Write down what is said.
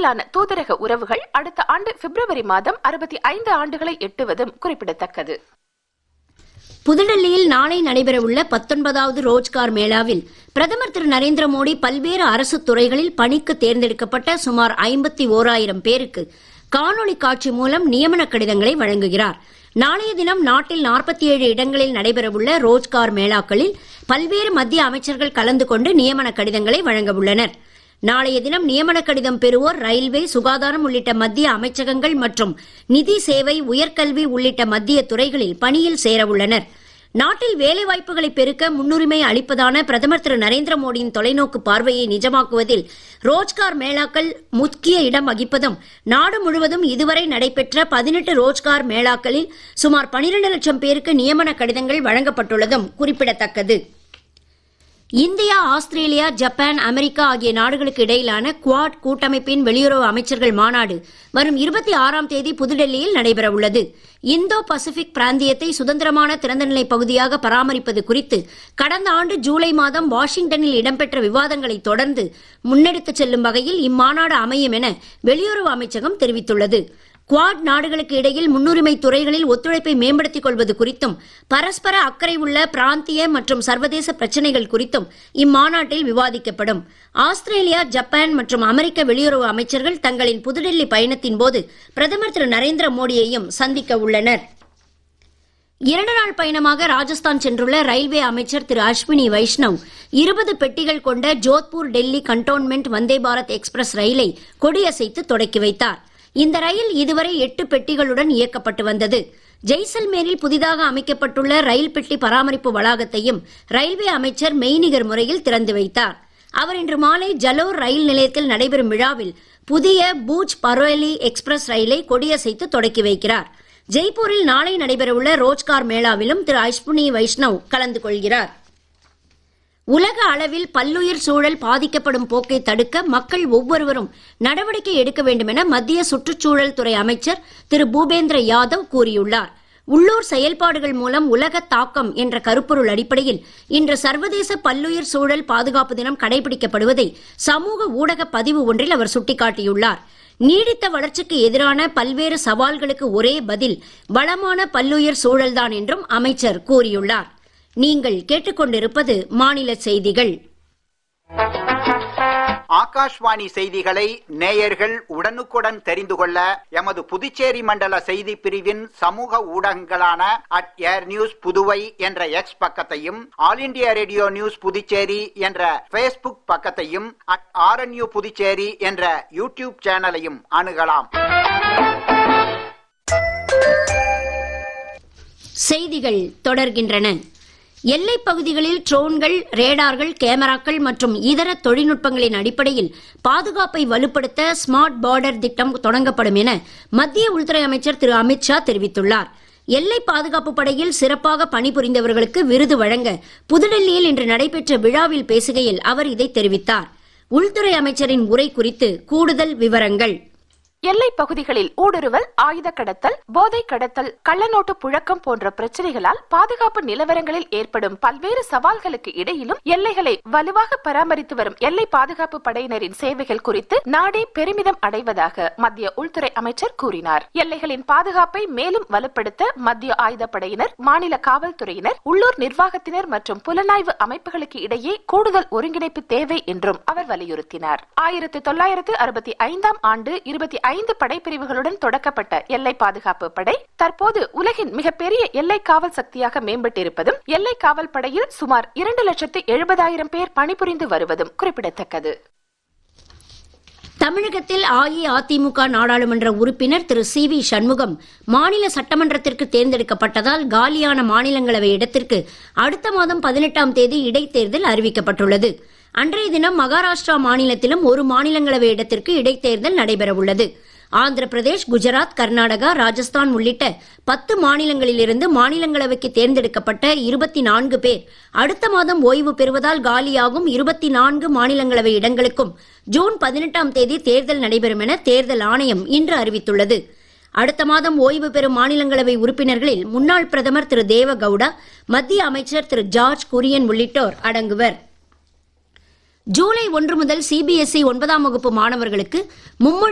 இடையிலான தூதரக உறவுகள் அடுத்த ஆண்டு பிப்ரவரி மாதம் அறுபத்தி ஐந்து ஆண்டுகளை எட்டுவதும் குறிப்பிடத்தக்கது புதுடெல்லியில் நாளை நடைபெறவுள்ள பத்தொன்பதாவது ரோஜ்கார் மேளாவில் பிரதமர் திரு நரேந்திர மோடி பல்வேறு அரசு துறைகளில் பணிக்கு தேர்ந்தெடுக்கப்பட்ட சுமார் ஐம்பத்தி ஓராயிரம் பேருக்கு காணொளி காட்சி மூலம் நியமன கடிதங்களை வழங்குகிறார் நாளைய தினம் நாட்டில் நாற்பத்தி ஏழு இடங்களில் நடைபெறவுள்ள ரோஜ்கார் மேளாக்களில் பல்வேறு மத்திய அமைச்சர்கள் கலந்து கொண்டு நியமன கடிதங்களை வழங்க உள்ளனர் நாளைய தினம் நியமன கடிதம் பெறுவோர் ரயில்வே சுகாதாரம் உள்ளிட்ட மத்திய அமைச்சகங்கள் மற்றும் நிதி சேவை உயர்கல்வி உள்ளிட்ட மத்திய துறைகளில் பணியில் சேர உள்ளனர் நாட்டில் வேலைவாய்ப்புகளை பெருக்க முன்னுரிமை அளிப்பதான பிரதமர் திரு நரேந்திர மோடியின் தொலைநோக்கு பார்வையை நிஜமாக்குவதில் ரோஜ்கார் மேளாக்கள் முக்கிய இடம் வகிப்பதும் நாடு முழுவதும் இதுவரை நடைபெற்ற பதினெட்டு ரோஜ்கார் மேளாக்களில் சுமார் பனிரெண்டு லட்சம் பேருக்கு நியமன கடிதங்கள் வழங்கப்பட்டுள்ளதும் குறிப்பிடத்தக்கது இந்தியா ஆஸ்திரேலியா ஜப்பான் அமெரிக்கா ஆகிய நாடுகளுக்கு இடையிலான குவாட் கூட்டமைப்பின் வெளியுறவு அமைச்சர்கள் மாநாடு வரும் இருபத்தி ஆறாம் தேதி புதுடெல்லியில் நடைபெற உள்ளது இந்தோ பசிபிக் பிராந்தியத்தை சுதந்திரமான திறந்தநிலை பகுதியாக பராமரிப்பது குறித்து கடந்த ஆண்டு ஜூலை மாதம் வாஷிங்டனில் இடம்பெற்ற விவாதங்களை தொடர்ந்து முன்னெடுத்துச் செல்லும் வகையில் இம்மாநாடு அமையும் என வெளியுறவு அமைச்சகம் தெரிவித்துள்ளது குவாட் நாடுகளுக்கு இடையில் முன்னுரிமை துறைகளில் ஒத்துழைப்பை மேம்படுத்திக் கொள்வது குறித்தும் பரஸ்பர அக்கறை உள்ள பிராந்திய மற்றும் சர்வதேச பிரச்சினைகள் குறித்தும் இம்மாநாட்டில் விவாதிக்கப்படும் ஆஸ்திரேலியா ஜப்பான் மற்றும் அமெரிக்க வெளியுறவு அமைச்சர்கள் தங்களின் புதுடெல்லி பயணத்தின் போது பிரதமர் திரு நரேந்திர மோடியையும் சந்திக்க உள்ளனர் இரண்டு நாள் பயணமாக ராஜஸ்தான் சென்றுள்ள ரயில்வே அமைச்சர் திரு அஸ்வினி வைஷ்ணவ் இருபது பெட்டிகள் கொண்ட ஜோத்பூர் டெல்லி கண்டோன்மெண்ட் வந்தே பாரத் எக்ஸ்பிரஸ் ரயிலை கொடியசைத்து தொடக்கி வைத்தார் இந்த ரயில் இதுவரை எட்டு பெட்டிகளுடன் இயக்கப்பட்டு வந்தது ஜெய்சல்மேரில் புதிதாக அமைக்கப்பட்டுள்ள ரயில் பெட்டி பராமரிப்பு வளாகத்தையும் ரயில்வே அமைச்சர் மெய்நிகர் முறையில் திறந்து வைத்தார் அவர் இன்று மாலை ஜலோர் ரயில் நிலையத்தில் நடைபெறும் விழாவில் புதிய பூஜ் பரோலி எக்ஸ்பிரஸ் ரயிலை கொடியசைத்து தொடக்கி வைக்கிறார் ஜெய்ப்பூரில் நாளை நடைபெறவுள்ள ரோஜ்கார் மேளாவிலும் திரு அஸ்வினி வைஷ்ணவ் கலந்து கொள்கிறார் உலக அளவில் பல்லுயிர் சூழல் பாதிக்கப்படும் போக்கை தடுக்க மக்கள் ஒவ்வொருவரும் நடவடிக்கை எடுக்க வேண்டும் என மத்திய சுற்றுச்சூழல் துறை அமைச்சர் திரு பூபேந்திர யாதவ் கூறியுள்ளார் உள்ளூர் செயல்பாடுகள் மூலம் உலக தாக்கம் என்ற கருப்பொருள் அடிப்படையில் இன்று சர்வதேச பல்லுயிர் சூழல் பாதுகாப்பு தினம் கடைபிடிக்கப்படுவதை சமூக ஊடக பதிவு ஒன்றில் அவர் சுட்டிக்காட்டியுள்ளார் நீடித்த வளர்ச்சிக்கு எதிரான பல்வேறு சவால்களுக்கு ஒரே பதில் வளமான பல்லுயிர் சூழல்தான் என்றும் அமைச்சர் கூறியுள்ளார் நீங்கள் கேட்டுக்கொண்டிருப்பது மாநில செய்திகள் ஆகாஷ்வாணி செய்திகளை நேயர்கள் உடனுக்குடன் தெரிந்து கொள்ள எமது புதுச்சேரி மண்டல செய்தி பிரிவின் சமூக ஊடகங்களான அட் ஏர் நியூஸ் புதுவை என்ற எக்ஸ் பக்கத்தையும் all India radio news Puducherry என்ற பேஸ்புக் பக்கத்தையும் அட் ஆர்என்யூ புதுச்சேரி என்ற யூடியூப் சேனலையும் அணுகலாம் செய்திகள் தொடர்கின்றன எல்லைப் பகுதிகளில் ட்ரோன்கள் ரேடார்கள் கேமராக்கள் மற்றும் இதர தொழில்நுட்பங்களின் அடிப்படையில் பாதுகாப்பை வலுப்படுத்த ஸ்மார்ட் பார்டர் திட்டம் தொடங்கப்படும் என மத்திய உள்துறை அமைச்சர் திரு அமித்ஷா தெரிவித்துள்ளார் எல்லை பாதுகாப்பு படையில் சிறப்பாக பணிபுரிந்தவர்களுக்கு விருது வழங்க புதுடெல்லியில் இன்று நடைபெற்ற விழாவில் பேசுகையில் அவர் இதை தெரிவித்தார் உள்துறை அமைச்சரின் உரை குறித்து கூடுதல் விவரங்கள் எல்லை பகுதிகளில் ஊடுருவல் ஆயுத கடத்தல் போதை கடத்தல் கள்ளநோட்டு புழக்கம் போன்ற பிரச்சனைகளால் பாதுகாப்பு நிலவரங்களில் ஏற்படும் பல்வேறு சவால்களுக்கு இடையிலும் எல்லைகளை வலுவாக பராமரித்து வரும் எல்லை பாதுகாப்பு படையினரின் சேவைகள் குறித்து நாடே பெருமிதம் அடைவதாக மத்திய உள்துறை அமைச்சர் கூறினார் எல்லைகளின் பாதுகாப்பை மேலும் வலுப்படுத்த மத்திய ஆயுதப்படையினர் மாநில காவல்துறையினர் உள்ளூர் நிர்வாகத்தினர் மற்றும் புலனாய்வு அமைப்புகளுக்கு இடையே கூடுதல் ஒருங்கிணைப்பு தேவை என்றும் அவர் வலியுறுத்தினார் ஆயிரத்தி தொள்ளாயிரத்து அறுபத்தி ஐந்தாம் ஆண்டு இருபத்தி ஐந்து படைப்பிரிவுகளுடன் தொடக்கப்பட்ட எல்லை பாதுகாப்பு படை தற்போது உலகின் மிகப்பெரிய எல்லை காவல் சக்தியாக மேம்பட்டிருப்பதும் எல்லை காவல் படையில் சுமார் இரண்டு லட்சத்து எழுபதாயிரம் பேர் பணிபுரிந்து வருவதும் குறிப்பிடத்தக்கது தமிழகத்தில் அஇஅதிமுக நாடாளுமன்ற உறுப்பினர் திரு சி வி சண்முகம் மாநில சட்டமன்றத்திற்கு தேர்ந்தெடுக்கப்பட்டதால் காலியான மாநிலங்களவை இடத்திற்கு அடுத்த மாதம் பதினெட்டாம் தேதி இடைத்தேர்தல் அறிவிக்கப்பட்டுள்ளது அன்றைய தினம் மகாராஷ்டிரா மாநிலத்திலும் ஒரு மாநிலங்களவை இடத்திற்கு இடைத்தேர்தல் நடைபெறவுள்ளது ஆந்திர பிரதேஷ் குஜராத் கர்நாடகா ராஜஸ்தான் உள்ளிட்ட பத்து மாநிலங்களிலிருந்து மாநிலங்களவைக்கு தேர்ந்தெடுக்கப்பட்ட இருபத்தி நான்கு பேர் அடுத்த மாதம் ஓய்வு பெறுவதால் காலியாகும் இருபத்தி நான்கு மாநிலங்களவை இடங்களுக்கும் ஜூன் பதினெட்டாம் தேதி தேர்தல் நடைபெறும் என தேர்தல் ஆணையம் இன்று அறிவித்துள்ளது அடுத்த மாதம் ஓய்வு பெறும் மாநிலங்களவை உறுப்பினர்களில் முன்னாள் பிரதமர் திரு தேவகவுடா மத்திய அமைச்சர் திரு ஜார்ஜ் குரியன் உள்ளிட்டோர் அடங்குவர் ஜூலை ஒன்று முதல் சிபிஎஸ்இ ஒன்பதாம் வகுப்பு மாணவர்களுக்கு மும்மொழி